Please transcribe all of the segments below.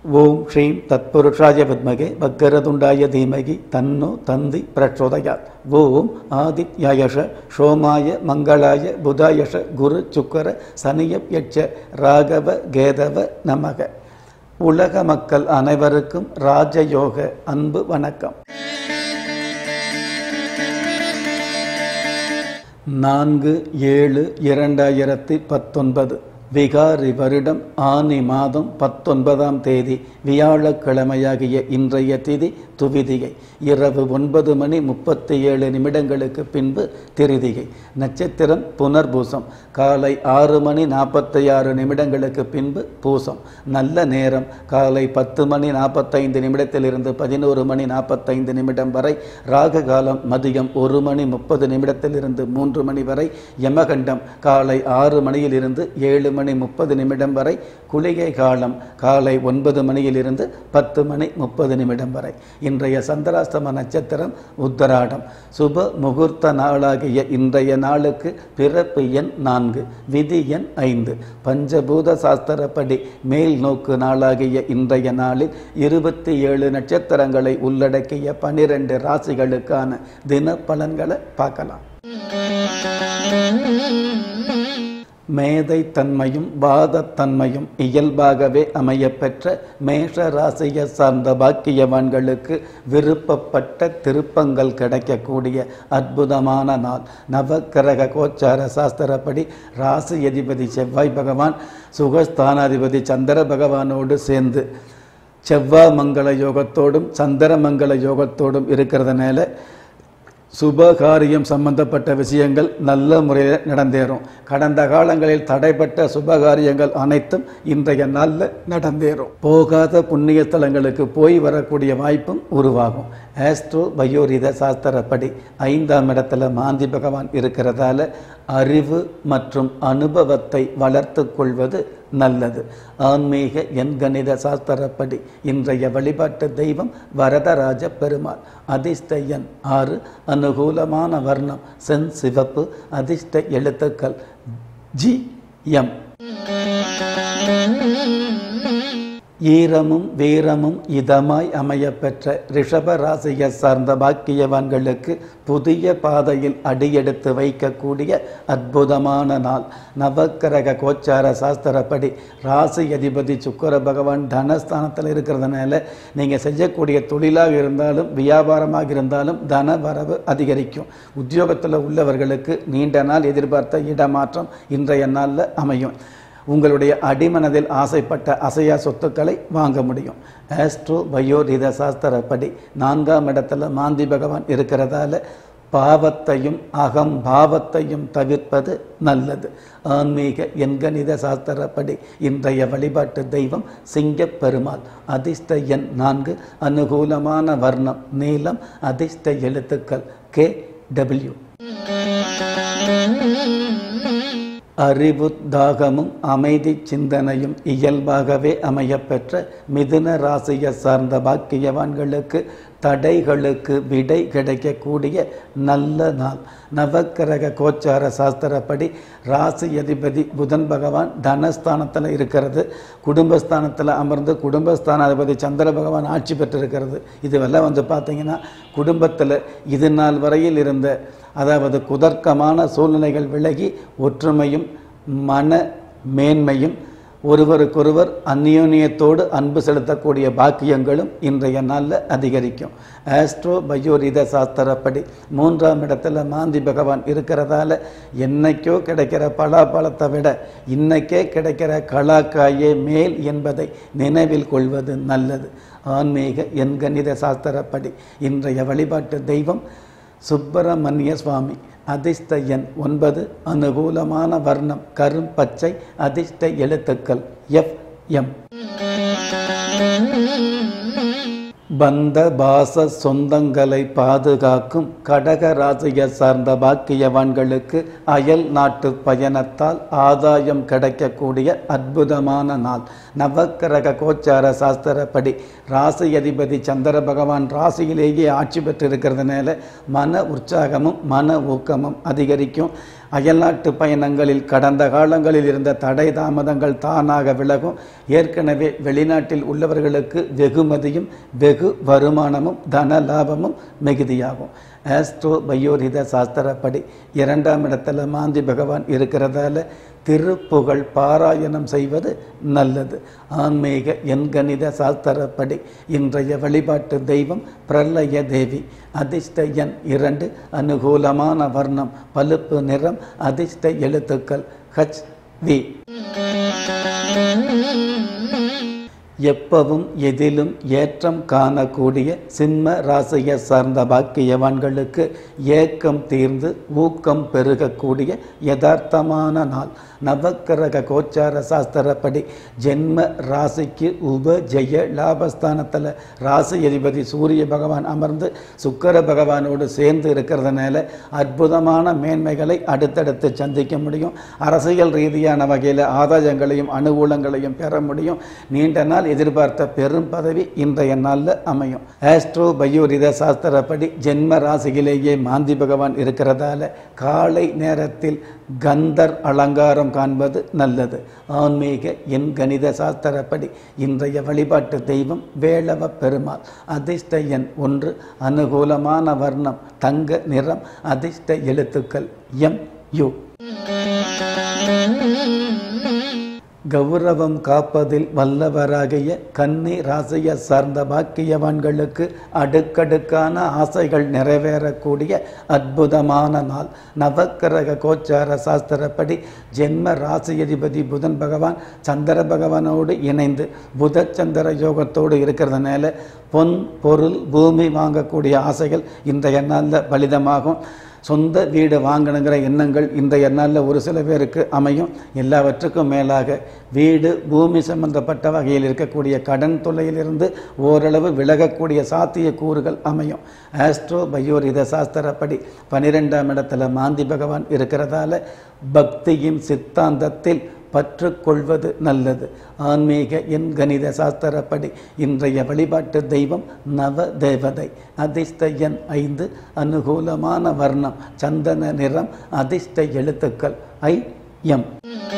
ஓம் ஸ்ரீம் தத்புருஷாய வித்மகே வக்கரதுண்டாய தீமகி தன்னோ தந்தி பிரச்சோதயாத் ஓம் ஆதித்யாயஷ சோமாய மங்களாய புதாயஷ குரு சுக்கர சனியப் யட்ச ராகவ கேதவ நமக உலக மக்கள் அனைவருக்கும் ராஜயோக அன்பு வணக்கம் நான்கு ஏழு இரண்டாயிரத்தி பத்தொன்பது விகாரி வருடம் ஆனி மாதம் பத்தொன்பதாம் தேதி வியாழக்கிழமையாகிய இன்றைய திதி துவிதிகை இரவு ஒன்பது மணி முப்பத்தி ஏழு நிமிடங்களுக்கு பின்பு திருதிகை நட்சத்திரம் புனர்பூசம் காலை ஆறு மணி நாற்பத்தி ஆறு நிமிடங்களுக்கு பின்பு பூசம் நல்ல நேரம் காலை பத்து மணி நாற்பத்தைந்து நிமிடத்திலிருந்து பதினோரு மணி நாற்பத்தைந்து நிமிடம் வரை ராக காலம் மதியம் ஒரு மணி முப்பது நிமிடத்திலிருந்து மூன்று மணி வரை யமகண்டம் காலை ஆறு மணியிலிருந்து ஏழு மணி முப்பது நிமிடம் வரை குளிகை காலம் காலை ஒன்பது மணியிலிருந்து பத்து மணி முப்பது நிமிடம் வரை இன்றைய சந்திராஸ்தம நட்சத்திரம் உத்தராடம் சுப முகூர்த்த நாளாகிய இன்றைய நாளுக்கு பிறப்பு எண் நான்கு விதி எண் ஐந்து பஞ்சபூத சாஸ்திரப்படி மேல் நோக்கு நாளாகிய இன்றைய நாளில் இருபத்தி ஏழு நட்சத்திரங்களை உள்ளடக்கிய பனிரெண்டு ராசிகளுக்கான தின பலன்களை பார்க்கலாம் மேதை தன்மையும் வாதத்தன்மையும் இயல்பாகவே அமையப்பெற்ற மேஷ ராசியை சார்ந்த பாக்கியவான்களுக்கு விருப்பப்பட்ட திருப்பங்கள் கிடைக்கக்கூடிய அற்புதமான நாள் நவக்கிரக கோச்சார சாஸ்திரப்படி ராசி அதிபதி செவ்வாய் பகவான் சுகஸ்தானாதிபதி சந்திர பகவானோடு சேர்ந்து செவ்வாய் மங்கள யோகத்தோடும் சந்திர மங்கள யோகத்தோடும் இருக்கிறதுனால சுபகாரியம் சம்பந்தப்பட்ட விஷயங்கள் நல்ல முறையில் நடந்தேறும் கடந்த காலங்களில் தடைப்பட்ட சுபகாரியங்கள் அனைத்தும் இன்றைய நாளில் நடந்தேறும் போகாத புண்ணிய ஸ்தலங்களுக்கு போய் வரக்கூடிய வாய்ப்பும் உருவாகும் ஆஸ்ட்ரோ பயோரித சாஸ்திரப்படி ஐந்தாம் இடத்துல மாந்தி பகவான் இருக்கிறதால அறிவு மற்றும் அனுபவத்தை வளர்த்து கொள்வது நல்லது ஆன்மீக எண்கணித சாஸ்திரப்படி இன்றைய வழிபாட்டு தெய்வம் வரதராஜ பெருமாள் அதிர்ஷ்ட எண் ஆறு அனுகூலமான வர்ணம் சென் சிவப்பு அதிர்ஷ்ட எழுத்துக்கள் ஜி எம் ஈரமும் வீரமும் இதமாய் அமையப்பெற்ற ரிஷப ராசியை சார்ந்த பாக்கியவான்களுக்கு புதிய பாதையில் அடியெடுத்து வைக்கக்கூடிய அற்புதமான நாள் நவக்கிரக கோச்சார சாஸ்திரப்படி ராசி அதிபதி சுக்கர பகவான் தனஸ்தானத்தில் இருக்கிறதுனால நீங்கள் செய்யக்கூடிய தொழிலாக இருந்தாலும் வியாபாரமாக இருந்தாலும் தன வரவு அதிகரிக்கும் உத்தியோகத்தில் உள்ளவர்களுக்கு நீண்ட நாள் எதிர்பார்த்த இடமாற்றம் இன்றைய நாளில் அமையும் உங்களுடைய அடிமனதில் ஆசைப்பட்ட அசையா சொத்துக்களை வாங்க முடியும் ஆஸ்ட்ரோ பயோரித சாஸ்திரப்படி நான்காம் இடத்துல மாந்தி பகவான் இருக்கிறதால பாவத்தையும் அகம் பாவத்தையும் தவிர்ப்பது நல்லது ஆன்மீக எண்கணித சாஸ்திரப்படி இன்றைய வழிபாட்டு தெய்வம் சிங்கப் பெருமாள் அதிர்ஷ்ட எண் நான்கு அனுகூலமான வர்ணம் நீளம் அதிர்ஷ்ட எழுத்துக்கள் கே டபிள்யூ அறிவு தாகமும் அமைதி சிந்தனையும் இயல்பாகவே அமையப்பெற்ற மிதுன ராசியை சார்ந்த பாக்கியவான்களுக்கு தடைகளுக்கு விடை கிடைக்கக்கூடிய நல்ல நாள் நவக்கிரக கோச்சார சாஸ்திரப்படி ராசி அதிபதி புதன் பகவான் தனஸ்தானத்தில் இருக்கிறது குடும்பஸ்தானத்தில் அமர்ந்து குடும்பஸ்தானாதிபதி சந்திர பகவான் ஆட்சி பெற்றிருக்கிறது இதுவெல்லாம் வந்து பார்த்தீங்கன்னா குடும்பத்தில் இது நாள் வரையில் இருந்த அதாவது குதர்க்கமான சூழ்நிலைகள் விலகி ஒற்றுமையும் மன மேன்மையும் ஒருவருக்கொருவர் அந்யோன்யத்தோடு அன்பு செலுத்தக்கூடிய பாக்கியங்களும் இன்றைய நாளில் அதிகரிக்கும் ஆஸ்ட்ரோ பயோரித சாஸ்திரப்படி மூன்றாம் இடத்துல மாந்தி பகவான் இருக்கிறதால என்னைக்கோ கிடைக்கிற பலாப்பழத்தை விட இன்னைக்கே கிடைக்கிற கலாக்காயே மேல் என்பதை நினைவில் கொள்வது நல்லது ஆன்மீக எண்கணித சாஸ்திரப்படி இன்றைய வழிபாட்டு தெய்வம் சுப்பிரமணிய சுவாமி அதிர்ஷ்ட எண் ஒன்பது அனுகூலமான வர்ணம் கரும் பச்சை அதிர்ஷ்ட எழுத்துக்கள் எஃப் எம் பந்த பாச சொந்தங்களை பாதுகாக்கும் கடக ராசியை சார்ந்த பாக்கியவான்களுக்கு அயல் நாட்டு பயணத்தால் ஆதாயம் கிடைக்கக்கூடிய அற்புதமான நாள் நவக்கிரக கோச்சார சாஸ்திரப்படி ராசி அதிபதி சந்திர பகவான் ராசியிலேயே ஆட்சி பெற்றிருக்கிறதுனால மன உற்சாகமும் மன ஊக்கமும் அதிகரிக்கும் அயல்நாட்டு பயணங்களில் கடந்த காலங்களில் இருந்த தடை தாமதங்கள் தானாக விலகும் ஏற்கனவே வெளிநாட்டில் உள்ளவர்களுக்கு வெகுமதியும் வெகு வருமானமும் தன லாபமும் மிகுதியாகும் ஆஸ்ட்ரோ பயோரித சாஸ்திரப்படி இரண்டாம் இடத்துல மாந்தி பகவான் இருக்கிறதால திருப்புகழ் பாராயணம் செய்வது நல்லது ஆன்மீக எண்கணித சாஸ்திரப்படி இன்றைய வழிபாட்டு தெய்வம் பிரளய தேவி அதிர்ஷ்ட எண் இரண்டு அனுகூலமான வர்ணம் பழுப்பு நிறம் அதிர்ஷ்ட எழுத்துக்கள் ஹச் வி எப்பவும் எதிலும் ஏற்றம் காணக்கூடிய சிம்ம ராசியை சார்ந்த பாக்கியவான்களுக்கு ஏக்கம் தீர்ந்து ஊக்கம் பெருகக்கூடிய யதார்த்தமான நாள் நவக்கிரக கோச்சார சாஸ்திரப்படி ஜென்ம ராசிக்கு உப ஜெய லாபஸ்தானத்தில் ராசி அதிபதி சூரிய பகவான் அமர்ந்து சுக்கர பகவானோடு சேர்ந்து இருக்கிறதுனால அற்புதமான மேன்மைகளை அடுத்தடுத்து சந்திக்க முடியும் அரசியல் ரீதியான வகையில் ஆதாயங்களையும் அனுகூலங்களையும் பெற முடியும் நீண்ட நாள் எதிர்பார்த்த பெரும் பதவி இன்றைய நாளில் அமையும் ஆஸ்ட்ரோ பயோரித சாஸ்திரப்படி ஜென்ம ராசியிலேயே மாந்தி பகவான் இருக்கிறதால காலை நேரத்தில் கந்தர் அலங்காரம் காண்பது நல்லது ஆன்மீக எண் கணித சாஸ்திரப்படி இன்றைய வழிபாட்டு தெய்வம் வேளவ பெருமாள் அதிர்ஷ்ட எண் ஒன்று அனுகூலமான வர்ணம் தங்க நிறம் அதிர்ஷ்ட எழுத்துக்கள் எம் யு கௌரவம் காப்பதில் வல்லவராகிய கன்னி ராசியை சார்ந்த பாக்கியவான்களுக்கு அடுக்கடுக்கான ஆசைகள் நிறைவேறக்கூடிய அற்புதமான நாள் நவக்கிரக கோச்சார சாஸ்திரப்படி ஜென்ம ராசியதிபதி புதன் பகவான் சந்திர பகவானோடு இணைந்து புத சந்திர யோகத்தோடு இருக்கிறதுனால பொன் பொருள் பூமி வாங்கக்கூடிய ஆசைகள் இன்றைய நாளில் பலிதமாகும் சொந்த வீடு வாங்கணுங்கிற எண்ணங்கள் இன்றைய நாளில் ஒரு சில பேருக்கு அமையும் எல்லாவற்றுக்கும் மேலாக வீடு பூமி சம்பந்தப்பட்ட வகையில் இருக்கக்கூடிய கடன் தொல்லையிலிருந்து ஓரளவு விலகக்கூடிய சாத்திய கூறுகள் அமையும் ஆஸ்ட்ரோ பயோரித சாஸ்திரப்படி பனிரெண்டாம் இடத்துல மாந்தி பகவான் இருக்கிறதால பக்தியின் சித்தாந்தத்தில் பற்றுக்கொள்வது நல்லது ஆன்மீக எண் கணித சாஸ்திரப்படி இன்றைய வழிபாட்டு தெய்வம் நவ தேவதை அதிர்ஷ்ட எண் ஐந்து அனுகூலமான வர்ணம் சந்தன நிறம் அதிர்ஷ்ட எழுத்துக்கள் ஐ எம்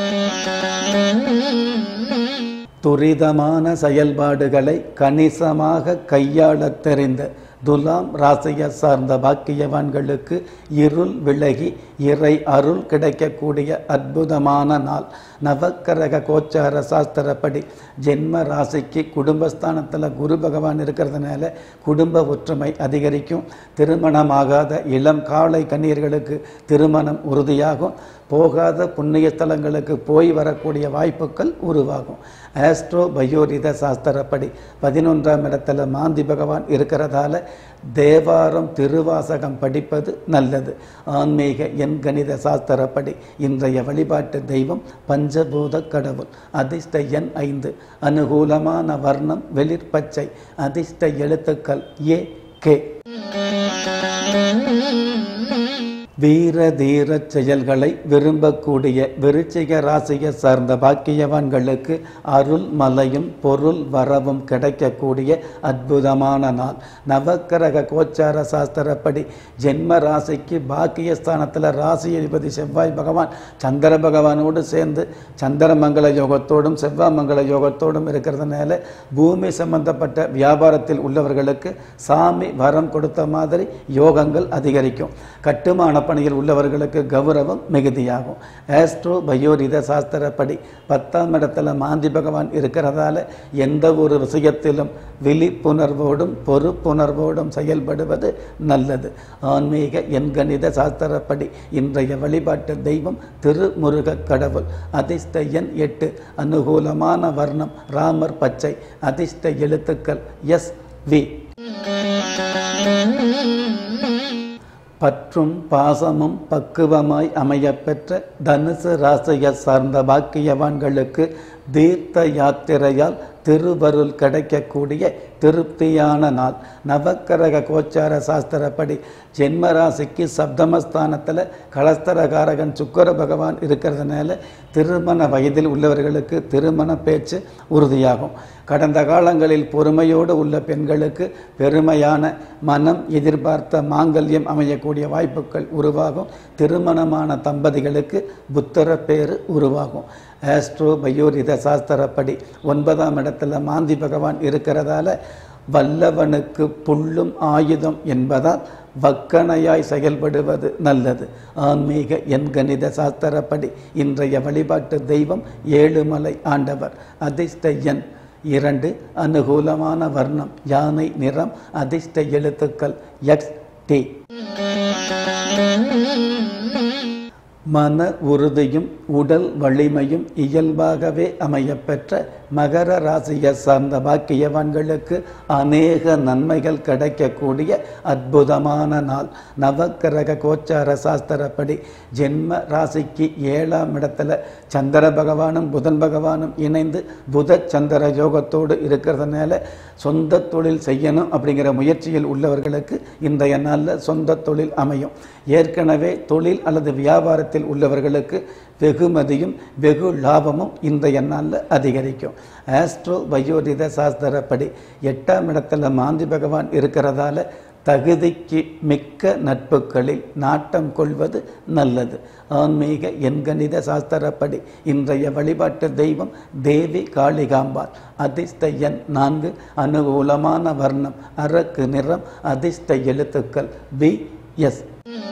துரிதமான செயல்பாடுகளை கணிசமாக கையாளத் தெரிந்த துலாம் ராசியை சார்ந்த பாக்கியவான்களுக்கு இருள் விலகி இறை அருள் கிடைக்கக்கூடிய அற்புதமான நாள் நவக்கிரக கோச்சார சாஸ்திரப்படி ஜென்ம ராசிக்கு குடும்பஸ்தானத்தில் குரு பகவான் இருக்கிறதுனால குடும்ப ஒற்றுமை அதிகரிக்கும் திருமணமாகாத இளம் காளை கண்ணீர்களுக்கு திருமணம் உறுதியாகும் போகாத புண்ணிய ஸ்தலங்களுக்கு போய் வரக்கூடிய வாய்ப்புகள் உருவாகும் ஆஸ்ட்ரோ பயோரித சாஸ்திரப்படி பதினொன்றாம் இடத்துல மாந்தி பகவான் இருக்கிறதால தேவாரம் திருவாசகம் படிப்பது நல்லது ஆன்மீக எண் கணித சாஸ்திரப்படி இன்றைய வழிபாட்டு தெய்வம் பஞ்சபூத கடவுள் அதிர்ஷ்ட எண் ஐந்து அனுகூலமான வர்ணம் வெளிர் பச்சை அதிர்ஷ்ட எழுத்துக்கள் ஏ கே வீர தீர செயல்களை விரும்பக்கூடிய விருச்சிக ராசியை சார்ந்த பாக்கியவான்களுக்கு அருள் மலையும் பொருள் வரவும் கிடைக்கக்கூடிய அற்புதமான நாள் நவக்கிரக கோச்சார சாஸ்திரப்படி ஜென்ம ராசிக்கு பாக்கியஸ்தானத்தில் ராசி அதிபதி செவ்வாய் பகவான் சந்திர பகவானோடு சேர்ந்து சந்திரமங்கல யோகத்தோடும் செவ்வாய் மங்கள யோகத்தோடும் இருக்கிறதுனால பூமி சம்பந்தப்பட்ட வியாபாரத்தில் உள்ளவர்களுக்கு சாமி வரம் கொடுத்த மாதிரி யோகங்கள் அதிகரிக்கும் கட்டுமான பணியில் உள்ளவர்களுக்கு கௌரவம் மிகுதியாகும் ஆஸ்ட்ரோ பயோரித சாஸ்திரப்படி பத்தாம் இடத்துல மாந்தி பகவான் இருக்கிறதால எந்த ஒரு விஷயத்திலும் விழிப்புணர்வோடும் பொறுப்புணர்வோடும் செயல்படுவது நல்லது ஆன்மீக எண்கணித சாஸ்திரப்படி இன்றைய வழிபாட்டு தெய்வம் திருமுருக கடவுள் அதிர்ஷ்ட எண் எட்டு அனுகூலமான வர்ணம் ராமர் பச்சை அதிர்ஷ்ட எழுத்துக்கள் எஸ் வி பற்றும் பாசமும் பக்குவமாய் அமையப்பெற்ற தனுசு ராசியை சார்ந்த பாக்கியவான்களுக்கு தீர்த்த யாத்திரையால் திருவருள் கிடைக்கக்கூடிய திருப்தியான நாள் நவக்கரக கோச்சார சாஸ்திரப்படி ஜென்ம ராசிக்கு சப்தமஸ்தானத்தில் கலஸ்தரகாரகன் சுக்கர பகவான் இருக்கிறதுனால திருமண வயதில் உள்ளவர்களுக்கு திருமண பேச்சு உறுதியாகும் கடந்த காலங்களில் பொறுமையோடு உள்ள பெண்களுக்கு பெருமையான மனம் எதிர்பார்த்த மாங்கல்யம் அமையக்கூடிய வாய்ப்புகள் உருவாகும் திருமணமான தம்பதிகளுக்கு புத்தர பேரு உருவாகும் ஆஸ்ட்ரோ பயோரித சாஸ்திரப்படி ஒன்பதாம் இடத்துல மாந்தி பகவான் இருக்கிறதால வல்லவனுக்கு புல்லும் ஆயுதம் என்பதால் வக்கணையாய் செயல்படுவது நல்லது ஆன்மீக எண்கணித சாஸ்திரப்படி இன்றைய வழிபாட்டு தெய்வம் ஏழுமலை ஆண்டவர் அதிர்ஷ்ட எண் இரண்டு அனுகூலமான வர்ணம் யானை நிறம் அதிர்ஷ்ட எழுத்துக்கள் எக்ஸ் டி மன உறுதியும் உடல் வலிமையும் இயல்பாகவே அமையப்பெற்ற மகர ராசியை சார்ந்த பாக்கியவான்களுக்கு அநேக நன்மைகள் கிடைக்கக்கூடிய அற்புதமான நாள் நவக்கிரக கோச்சார சாஸ்திரப்படி ஜென்ம ராசிக்கு ஏழாம் இடத்துல சந்திர பகவானும் புதன் பகவானும் இணைந்து புத சந்திர யோகத்தோடு இருக்கிறதுனால சொந்த தொழில் செய்யணும் அப்படிங்கிற முயற்சியில் உள்ளவர்களுக்கு இன்றைய நாளில் சொந்த தொழில் அமையும் ஏற்கனவே தொழில் அல்லது வியாபாரத்தில் உள்ளவர்களுக்கு வெகுமதியும் வெகு லாபமும் இன்றைய நாளில் அதிகரிக்கும் ஆஸ்ட்ரோ வயோதித சாஸ்திரப்படி எட்டாம் இடத்துல மாந்தி பகவான் இருக்கிறதால தகுதிக்கு மிக்க நட்புகளில் நாட்டம் கொள்வது நல்லது ஆன்மீக எண்கணித சாஸ்திரப்படி இன்றைய வழிபாட்டு தெய்வம் தேவி காளிகாம்பாள் அதிர்ஷ்ட எண் நான்கு அனுகூலமான வர்ணம் அரக்கு நிறம் அதிர்ஷ்ட எழுத்துக்கள் பி எஸ்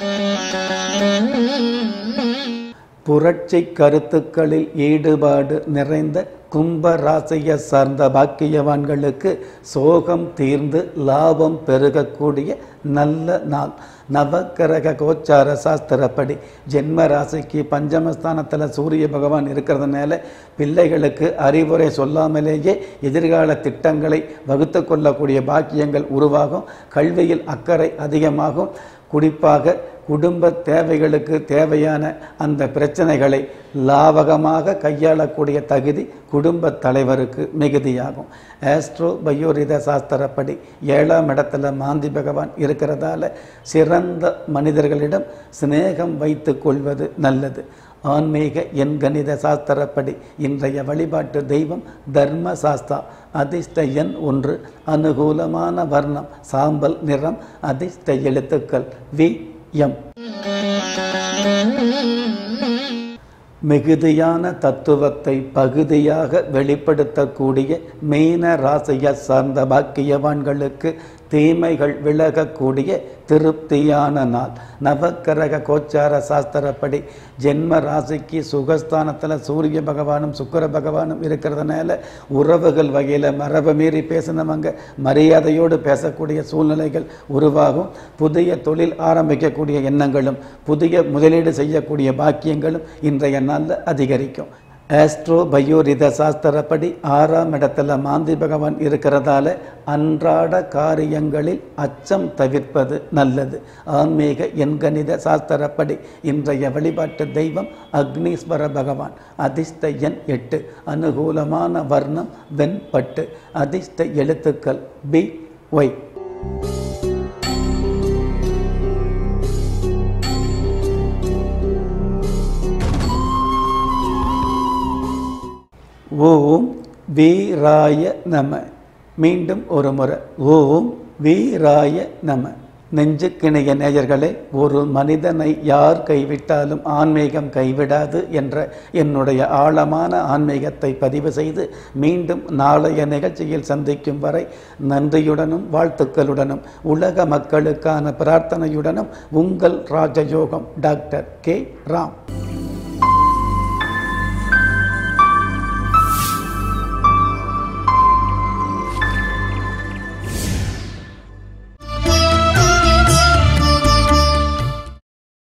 புரட்சி கருத்துக்களில் ஈடுபாடு நிறைந்த கும்ப ராசியை சார்ந்த பாக்கியவான்களுக்கு சோகம் தீர்ந்து லாபம் பெருகக்கூடிய நல்ல நாள் நவக்கிரக கோச்சார சாஸ்திரப்படி ஜென்ம ராசிக்கு பஞ்சமஸ்தானத்தில் சூரிய பகவான் இருக்கிறதுனால பிள்ளைகளுக்கு அறிவுரை சொல்லாமலேயே எதிர்கால திட்டங்களை வகுத்து கொள்ளக்கூடிய பாக்கியங்கள் உருவாகும் கல்வியில் அக்கறை அதிகமாகும் குறிப்பாக குடும்ப தேவைகளுக்கு தேவையான அந்த பிரச்சனைகளை லாவகமாக கையாளக்கூடிய தகுதி குடும்ப தலைவருக்கு மிகுதியாகும் ஆஸ்ட்ரோ பயோரித சாஸ்திரப்படி ஏழாம் இடத்துல மாந்தி பகவான் இருக்கிறதால சிறந்த மனிதர்களிடம் சிநேகம் வைத்து கொள்வது நல்லது ஆன்மீக எண்கணித சாஸ்திரப்படி இன்றைய வழிபாட்டு தெய்வம் தர்ம சாஸ்தா அதிர்ஷ்ட எண் ஒன்று அனுகூலமான வர்ணம் சாம்பல் நிறம் அதிர்ஷ்ட எழுத்துக்கள் வி எம் மிகுதியான தத்துவத்தை பகுதியாக வெளிப்படுத்தக்கூடிய மீன ராசியை சார்ந்த பாக்கியவான்களுக்கு தீமைகள் விலகக்கூடிய திருப்தியான நாள் நவக்கிரக கோச்சார சாஸ்திரப்படி ஜென்ம ராசிக்கு சுகஸ்தானத்தில் சூரிய பகவானும் சுக்கர பகவானும் இருக்கிறதுனால உறவுகள் வகையில் மரபு மீறி பேசினவங்க மரியாதையோடு பேசக்கூடிய சூழ்நிலைகள் உருவாகும் புதிய தொழில் ஆரம்பிக்கக்கூடிய எண்ணங்களும் புதிய முதலீடு செய்யக்கூடிய பாக்கியங்களும் இன்றைய நாளில் அதிகரிக்கும் ஆஸ்ட்ரோ பயோரித சாஸ்திரப்படி ஆறாம் இடத்துல மாந்தி பகவான் இருக்கிறதால அன்றாட காரியங்களில் அச்சம் தவிர்ப்பது நல்லது ஆன்மீக எண்கணித சாஸ்திரப்படி இன்றைய வழிபாட்டு தெய்வம் அக்னீஸ்வர பகவான் அதிர்ஷ்ட எண் எட்டு அனுகூலமான வர்ணம் வெண்பட்டு அதிர்ஷ்ட எழுத்துக்கள் பி ஒய் ஓம் வீராய நம மீண்டும் ஒரு முறை ஓம் வீராய நம நெஞ்சுக்கிணைய நேயர்களே ஒரு மனிதனை யார் கைவிட்டாலும் ஆன்மீகம் கைவிடாது என்ற என்னுடைய ஆழமான ஆன்மீகத்தை பதிவு செய்து மீண்டும் நாளைய நிகழ்ச்சியில் சந்திக்கும் வரை நன்றியுடனும் வாழ்த்துக்களுடனும் உலக மக்களுக்கான பிரார்த்தனையுடனும் உங்கள் ராஜயோகம் டாக்டர் கே ராம்